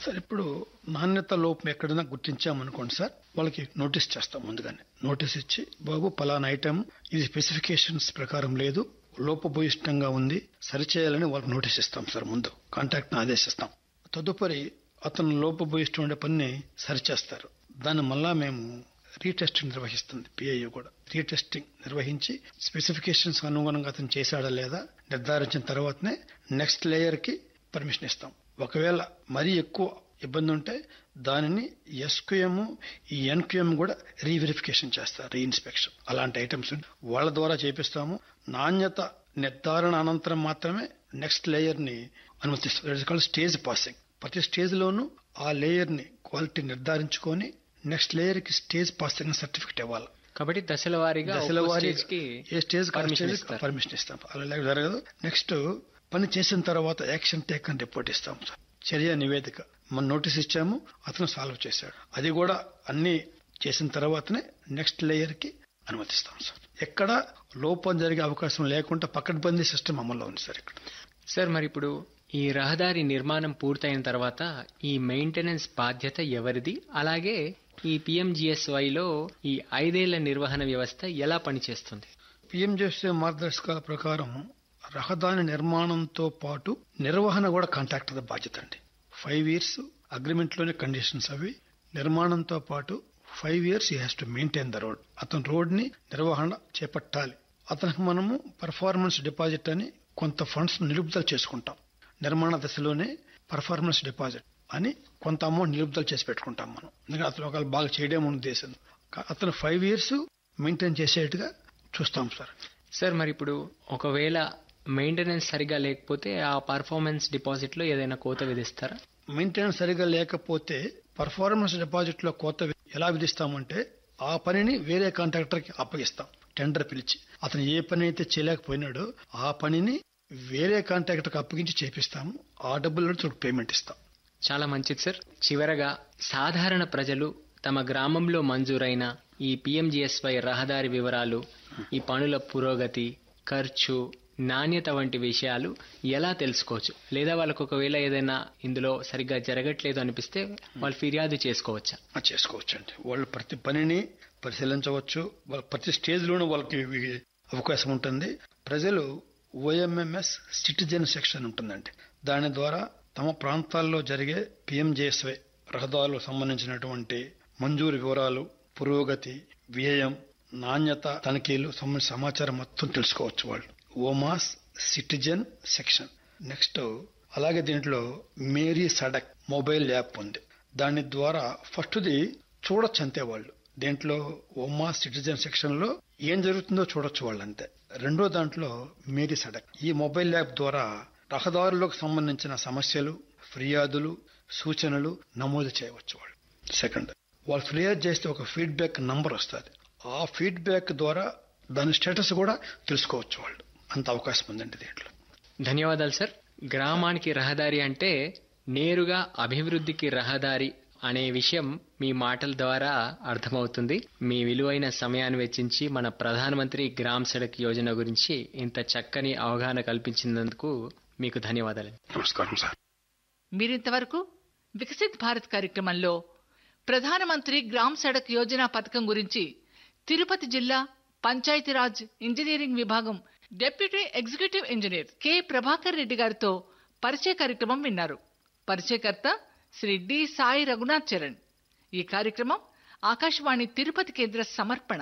Sir ఇప్పుడు నాణ్యత లోపం ఎక్కడైనా గుర్తించామనుకోండి సార్ వాళ్ళకి నోటీస్ చేస్తాం ముందుగానే నోటీస్ ఇచ్చి బాబు పలానా ఐటెం ఇది స్పెసిఫికేషన్స్ ప్రకారం లేదు లోపభూయిష్టంగా ఉంది సరిచేయాలని వాళ్ళకి నోటీస్ ఇస్తాం సార్ ముందు కాంటాక్ట్ ఆదేశిస్తాం తదుపరి అతను లోపభూయిష్టం ఉండే పనిని సరిచేస్తారు దాన్ని మళ్ళా మేము రీటెస్టింగ్ నిర్వహిస్తుంది పిఐఓ కూడా రీటెస్టింగ్ నిర్వహించి స్పెసిఫికేషన్స్ అనుగుణంగా అతను చేశాడా లేదా నిర్ధారించిన తర్వాతనే నెక్స్ట్ లేయర్ కి పర్మిషన్ ఇస్తాం ఒకవేళ మరీ ఎక్కువ ఇబ్బంది ఉంటే దానిని ఎస్క్యూఎం ఈ ఎన్క్యూఎం కూడా రీవెరిఫికేషన్ చేస్తారు రీఇన్స్పెక్షన్ అలాంటి ఐటమ్స్ వాళ్ళ ద్వారా చేపిస్తాము నాణ్యత నిర్ధారణ అనంతరం మాత్రమే నెక్స్ట్ లేయర్ ని అనుమతిస్తాం స్టేజ్ పాసింగ్ ప్రతి స్టేజ్ లోనూ ఆ లేయర్ ని క్వాలిటీ నిర్ధారించుకొని నెక్స్ట్ లేయర్ కి స్టేజ్ పాసింగ్ సర్టిఫికేట్ ఇవ్వాలి కాబట్టి దశల వారీగా దశల ఒక్కో వారీ స్టేజ్కి ఏ స్టేజ్ permission ఇస్తారు. పర్మిషన్ ఇస్తాం అలా లేక జరగదు నెక్స్ట్ పని చేసిన తర్వాత యాక్షన్ టేక్ అని రిపోర్ట్ ఇస్తాం సార్ చర్య నివేదిక మనం నోటీస్ ఇచ్చాము అతను సాల్వ్ చేశాడు అది కూడా అన్ని చేసిన తర్వాతనే నెక్స్ట్ లేయర్ కి అనుమతిస్తాం సార్ ఎక్కడ లోపం జరిగే అవకాశం లేకుండా పకడ్బందీ సిస్టమ్ అమల్లో ఉంది సార్ ఇక్కడ సార్ మరి ఇప్పుడు ఈ రహదారి నిర్మాణం పూర్తయిన తర్వాత ఈ మెయింటెనెన్స్ బాధ్యత ఎవరిది అలాగే ఈ పిఎంజిఎస్వైలో ఈ ఐదేళ్ల నిర్వహణ వ్యవస్థ ఎలా పనిచేస్తుంది పిఎంజెస్ఏ మార్గదర్శకాల ప్రకారం రహదారి నిర్మాణంతో పాటు నిర్వహణ కూడా కాంట్రాక్టర్ బాధ్యత అండి ఫైవ్ ఇయర్స్ అగ్రిమెంట్ లోనే కండిషన్స్ అవి నిర్మాణంతో పాటు five years he has to maintain the road అతను రోడ్ ని నిర్వహణ చేపట్టాలి అతనికి మనము పర్ఫార్మెన్స్ డిపాజిట్ అని కొంత ఫండ్స్ నిలుపుదల చేసుకుంటాం నిర్మాణ దశలోనే పర్ఫార్మెన్స్ డిపాజిట్ అని కొంత అమౌంట్ నిలుపుదల చేసి పెట్టుకుంటాం మనం ఎందుకంటే అతను ఒకవేళ బాగా చేయడం ఉన్న ఉద్దేశం కా- అతను ఫైవ్ ఇయర్స్ మెయింటైన్ చేసేట్టుగా చూస్తాం సార్ సార్ మరి ఇప్పుడు ఒకవేళ మెయింటెనెన్స్ సరిగా లేకపోతే ఆ పర్ఫార్మెన్స్ డిపాజిట్ లో ఏదైనా కోత విధిస్తారా మెయింటెనెన్స్ సరిగా లేకపోతే పర్ఫార్మెన్స్ డిపాజిట్ లో కోత వి- ఎలా విధిస్తామంటే ఆ పనిని వేరే కాంట్రాక్టర్ కి అప్పగిస్తాం టెండర్ పిలిచి అతను ఏ పని అయితే చేయలేకపోయినాడో ఆ పనిని వేరే కాంట్రాక్టర్ కి అప్పగించి చేపిస్తాము ఆ డబ్బుల్లో పేమెంట్ ఇస్తాం చాలా మంచిది సార్ చివరగా సాధారణ ప్రజలు తమ గ్రామంలో మంజూరైన ఈ పిఎంజిఎస్వై రహదారి వివరాలు ఈ పనుల పురోగతి ఖర్చు నాణ్యత వంటి విషయాలు ఎలా తెలుసుకోవచ్చు లేదా వాళ్ళకు ఒకవేళ ఏదైనా ఇందులో సరిగ్గా జరగట్లేదు అనిపిస్తే వాళ్ళు ఫిర్యాదు చేసుకోవచ్చా ఆ చేసుకోవచ్చండి వాళ్ళు ప్రతి పనిని పరిశీలించవచ్చు వాళ్ళ ప్రతి స్టేజ్ లోనూ వాళ్ళకి ఇవి అవకాశం ఉంటుంది ప్రజలు ఓఎంఎంఎస్ సిటిజన్ సెక్షన్ ఉంటుందండి దాని ద్వారా తమ ప్రాంతాల్లో జరిగే పిఎంజేఎస్వై రహదారులకు సంబంధించినటువంటి మంజూరు వివరాలు పురోగతి వ్యయం నాణ్యత తనిఖీలు సంబంధించిన సమాచారం మొత్తం తెలుసుకోవచ్చు వాళ్ళు ఓమాస్ సిటిజన్ సెక్షన్ నెక్స్ట్ అలాగే దీంట్లో మేరీ సడక్ మొబైల్ యాప్ ఉంది దాని ద్వారా ఫస్ట్ది చూడొచ్చు అంతే వాళ్ళు దీంట్లో ఓమా సిటిజన్ సెక్షన్ లో ఏం జరుగుతుందో చూడొచ్చు వాళ్ళు అంతే రెండో దాంట్లో మేరీ సడక్ ఈ మొబైల్ యాప్ ద్వారా రహదారులకు సంబంధించిన సమస్యలు ఫిర్యాదులు సూచనలు నమోదు చేయవచ్చు వాళ్ళు సెకండ్ వాళ్ళు ఫిర్యాదు చేస్తే ఒక ఫీడ్బ్యాక్ నంబర్ వస్తుంది ఆ ఫీడ్బ్యాక్ ద్వారా దాని స్టేటస్ కూడా తెలుసుకోవచ్చు వాళ్ళు అంత అవకాశం ఉందండి దీంట్లో ధన్యవాదాలు సార్ గ్రామానికి రహదారి అంటే నేరుగా అభివృద్ధికి రహదారి అనే విషయం మీ మాటల ద్వారా అర్థమవుతుంది మీ విలువైన సమయాన్ని వెచ్చించి మన ప్రధానమంత్రి గ్రామ్ సడక్ యోజన గురించి ఇంత చక్కని అవగాహన కల్పించినందుకు మీకు ధన్యవాదాలు నమస్కారం సార్ మీరింతవరకు వికసిత్ భారత్ కార్యక్రమంలో ప్రధానమంత్రి గ్రామ్ సడక్ యోజన పథకం గురించి తిరుపతి జిల్లా పంచాయతీరాజ్ ఇంజనీరింగ్ విభాగం deputy executive engineer K Prabhakar Reddy గారితో పరిచయ కార్యక్రమం విన్నారు పరిచయకర్త శ్రీ డి సాయి రఘునాథ్ చరణ్ ఈ కార్యక్రమం ఆకాశవాణి తిరుపతి కేంద్ర సమర్పణ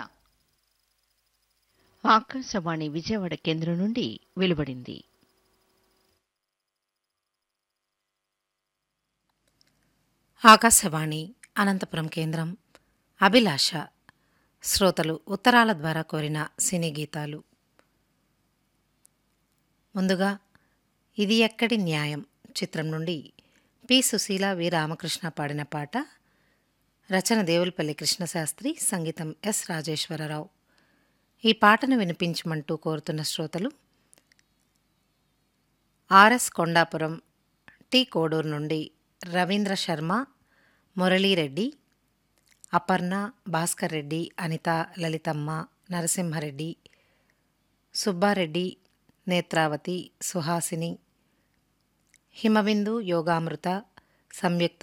ఆకాశవాణి విజయవాడ కేంద్రం నుండి వెలువడింది ఆకాశవాణి అనంతపురం కేంద్రం అభిలాష శ్రోతలు ఉత్తరాల ద్వారా కోరిన సినీ గీతాలు ముందుగా ఇది ఎక్కడి న్యాయం చిత్రం నుండి పి సుశీల వి రామకృష్ణ పాడిన పాట రచన దేవులపల్లి కృష్ణశాస్త్రి సంగీతం ఎస్ రాజేశ్వరరావు ఈ పాటను వినిపించమంటూ కోరుతున్న శ్రోతలు ఆర్ఎస్ కొండాపురం టి కోడూరు నుండి రవీంద్ర శర్మ మురళీరెడ్డి అపర్ణ భాస్కర్ రెడ్డి అనిత లలితమ్మ నరసింహారెడ్డి సుబ్బారెడ్డి నేత్రావతి సుహాసిని హిమబిందు యోగామృత సంయుక్త